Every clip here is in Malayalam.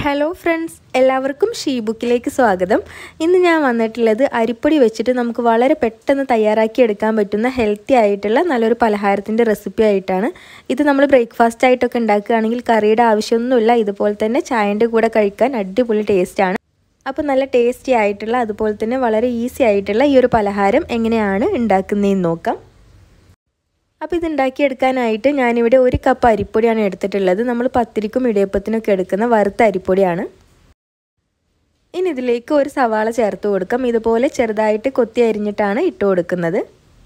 ഹലോ ഫ്രണ്ട്സ് എല്ലാവർക്കും ഷീ ബുക്കിലേക്ക് സ്വാഗതം ഇന്ന് ഞാൻ വന്നിട്ടുള്ളത് അരിപ്പൊടി വെച്ചിട്ട് നമുക്ക് വളരെ പെട്ടെന്ന് തയ്യാറാക്കി എടുക്കാൻ പറ്റുന്ന ഹെൽത്തി ആയിട്ടുള്ള നല്ലൊരു പലഹാരത്തിൻ്റെ റെസിപ്പി ആയിട്ടാണ് ഇത് നമ്മൾ ബ്രേക്ക്ഫാസ്റ്റ് ആയിട്ടൊക്കെ ഉണ്ടാക്കുകയാണെങ്കിൽ കറിയുടെ ആവശ്യമൊന്നുമില്ല ഇതുപോലെ തന്നെ ചായൻ്റെ കൂടെ കഴിക്കാൻ അടിപൊളി ടേസ്റ്റാണ് അപ്പോൾ നല്ല ടേസ്റ്റി ആയിട്ടുള്ള അതുപോലെ തന്നെ വളരെ ഈസി ആയിട്ടുള്ള ഈ ഒരു പലഹാരം എങ്ങനെയാണ് ഉണ്ടാക്കുന്നതെന്ന് നോക്കാം അപ്പോൾ ഇത് ഉണ്ടാക്കിയെടുക്കാനായിട്ട് ഞാനിവിടെ ഒരു കപ്പ് അരിപ്പൊടിയാണ് എടുത്തിട്ടുള്ളത് നമ്മൾ പത്തിരിക്കും ഇടിയപ്പത്തിനൊക്കെ എടുക്കുന്ന വറുത്ത അരിപ്പൊടിയാണ് ഇനി ഇതിലേക്ക് ഒരു സവാള ചേർത്ത് കൊടുക്കാം ഇതുപോലെ ചെറുതായിട്ട് കൊത്തി അരിഞ്ഞിട്ടാണ് ഇട്ട് കൊടുക്കുന്നത്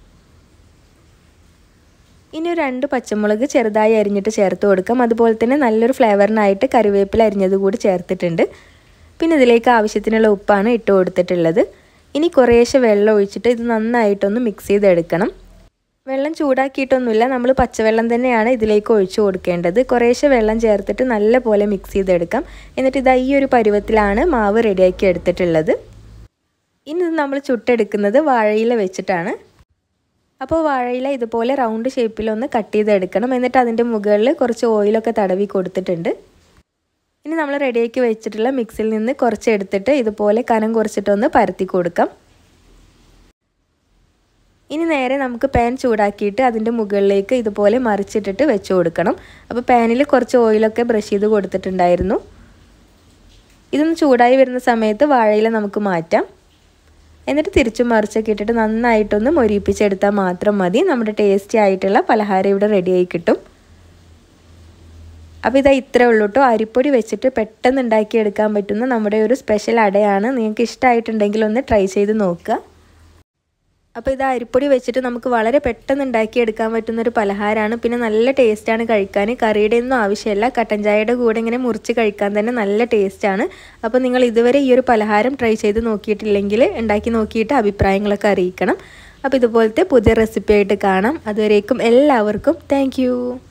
ഇനി ഒരു രണ്ട് പച്ചമുളക് ചെറുതായി അരിഞ്ഞിട്ട് ചേർത്ത് കൊടുക്കാം അതുപോലെ തന്നെ നല്ലൊരു ഫ്ലേവറിനായിട്ട് കറിവേപ്പില അരിഞ്ഞത് കൂടി ചേർത്തിട്ടുണ്ട് പിന്നെ ഇതിലേക്ക് ആവശ്യത്തിനുള്ള ഉപ്പാണ് ഇട്ട് കൊടുത്തിട്ടുള്ളത് ഇനി കുറേശ്ശെ വെള്ളം ഒഴിച്ചിട്ട് ഇത് നന്നായിട്ടൊന്ന് മിക്സ് ചെയ്തെടുക്കണം വെള്ളം ചൂടാക്കിയിട്ടൊന്നുമില്ല നമ്മൾ പച്ചവെള്ളം തന്നെയാണ് ഇതിലേക്ക് ഒഴിച്ചു കൊടുക്കേണ്ടത് കുറേശ്ശെ വെള്ളം ചേർത്തിട്ട് നല്ല പോലെ മിക്സ് ചെയ്തെടുക്കാം എന്നിട്ട് ഇതാ ഈ ഒരു പരുവത്തിലാണ് മാവ് റെഡിയാക്കി എടുത്തിട്ടുള്ളത് ഇനി ഇത് നമ്മൾ ചുട്ടെടുക്കുന്നത് വാഴയില വെച്ചിട്ടാണ് അപ്പോൾ വാഴയില ഇതുപോലെ റൗണ്ട് ഷേപ്പിലൊന്ന് കട്ട് ചെയ്തെടുക്കണം എന്നിട്ട് അതിൻ്റെ മുകളിൽ കുറച്ച് ഓയിലൊക്കെ തടവി കൊടുത്തിട്ടുണ്ട് ഇനി നമ്മൾ റെഡിയാക്കി വെച്ചിട്ടുള്ള മിക്സിൽ നിന്ന് കുറച്ച് എടുത്തിട്ട് ഇതുപോലെ കനം കുറച്ചിട്ടൊന്ന് പരത്തി കൊടുക്കാം ഇനി നേരെ നമുക്ക് പാൻ ചൂടാക്കിയിട്ട് അതിൻ്റെ മുകളിലേക്ക് ഇതുപോലെ മറിച്ചിട്ടിട്ട് വെച്ച് കൊടുക്കണം അപ്പോൾ പാനിൽ കുറച്ച് ഓയിലൊക്കെ ബ്രഷ് ചെയ്ത് കൊടുത്തിട്ടുണ്ടായിരുന്നു ഇതൊന്ന് ചൂടായി വരുന്ന സമയത്ത് വാഴയില നമുക്ക് മാറ്റാം എന്നിട്ട് തിരിച്ചും മറിച്ചൊക്കെ ഇട്ടിട്ട് നന്നായിട്ടൊന്ന് മൊരിപ്പിച്ചെടുത്താൽ മാത്രം മതി നമ്മുടെ ടേസ്റ്റി ആയിട്ടുള്ള പലഹാരം ഇവിടെ റെഡിയായി കിട്ടും അപ്പോൾ ഇതാ ഇത്രേ ഉള്ളൂ കേട്ടോ അരിപ്പൊടി വെച്ചിട്ട് പെട്ടെന്ന് ഉണ്ടാക്കിയെടുക്കാൻ പറ്റുന്ന നമ്മുടെ ഒരു സ്പെഷ്യൽ അടയാണ് നിങ്ങൾക്ക് ഇഷ്ടമായിട്ടുണ്ടെങ്കിൽ ഒന്ന് ട്രൈ ചെയ്ത് നോക്കുക അപ്പോൾ ഇത് അരിപ്പൊടി വെച്ചിട്ട് നമുക്ക് വളരെ പെട്ടെന്ന് ഉണ്ടാക്കിയെടുക്കാൻ പറ്റുന്ന ഒരു പലഹാരമാണ് പിന്നെ നല്ല ടേസ്റ്റാണ് കഴിക്കാൻ കറിയുടെ ഒന്നും ആവശ്യമില്ല കട്ടൻ ചായയുടെ കൂടെ ഇങ്ങനെ മുറിച്ച് കഴിക്കാൻ തന്നെ നല്ല ടേസ്റ്റാണ് അപ്പോൾ നിങ്ങൾ ഇതുവരെ ഈ ഒരു പലഹാരം ട്രൈ ചെയ്ത് നോക്കിയിട്ടില്ലെങ്കിൽ ഉണ്ടാക്കി നോക്കിയിട്ട് അഭിപ്രായങ്ങളൊക്കെ അറിയിക്കണം അപ്പോൾ ഇതുപോലത്തെ പുതിയ റെസിപ്പി ആയിട്ട് കാണാം അതുവരേക്കും എല്ലാവർക്കും താങ്ക്